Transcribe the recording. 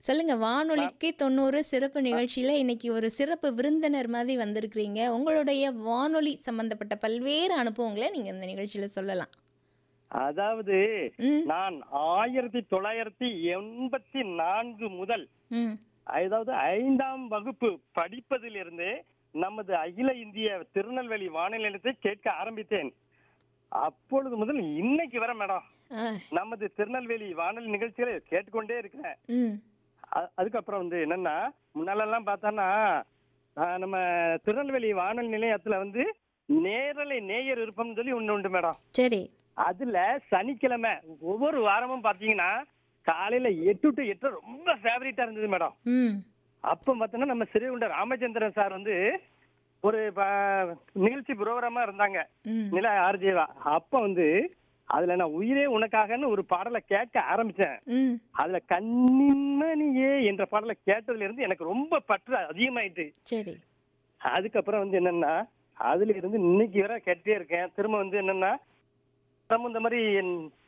சொல்லுங்க வானொலிக்கு தொண்ணூறு சிறப்பு நிகழ்ச்சியில இன்னைக்கு ஒரு சிறப்பு விருந்தினர் மாதிரி வந்திருக்கிறீங்க உங்களுடைய வானொலி சம்பந்தப்பட்ட பல்வேறு அனுபவங்களை நீங்க இந்த நிகழ்ச்சியில சொல்லலாம் அதாவது ம் நான் ஆயிரத்தி தொள்ளாயிரத்தி எண்பத்தி நான்கு முதல் ம் அதாவது ஐந்தாம் வகுப்பு படிப்பதிலிருந்து நமது அகில இந்திய திருநெல்வேலி வானொலி நிலையத்தை கேட்க ஆரம்பித்தேன் அப்பொழுது முதல் இன்னைக்கு வர மேடம் ஆ நமது திருநெல்வேலி வானொலி நிகழ்ச்சிகளை கேட்டுக்கொண்டே இருக்கிறேன் ம் அ- அதுக்கப்புறம் வந்து என்னன்னா முன்னாலெல்லாம் பார்த்தோன்னா ஆஹ், நம்ம திருநெல்வேலி வானொலி நிலையத்துல வந்து நேரலை நேயர் இருப்போம்னு சொல்லி ஒண்ணு உண்டு மேடம் சரி அதுல சனிக்கிழமை ஒவ்வொரு வாரமும் பாத்தீங்கன்னா காலையில எட்டு டு எட்டு ரொம்ப ஃபேவரட்டா இருந்தது மேடம் ம் அப்ப பார்த்தோன்னா நம்ம சிறுகுண்ட ராமச்சந்திரன் சார் வந்து ஒரு ப- நிகழ்ச்சி புரோகிராமா இருந்தாங்க ம் நில ஆர்ஜேவா அப்ப வந்து அதுல நான் உயிரே உனக்காகன்னு ஒரு பாடலை கேட்க ஆரம்பிச்சேன் ம் அதுல கண்ணின்மணியே என்ற பாடலை கேட்டதுல இருந்து எனக்கு ரொம்ப பற்று அதிகமாயிட்டு சரி அதுக்கப்புறம் வந்து என்னன்னா அதுல இருந்து இன்னைக்கு வரை கேட்டே இருக்கேன் திரும்ப வந்து என்னன்னா நம்ம இந்த மாதிரி என்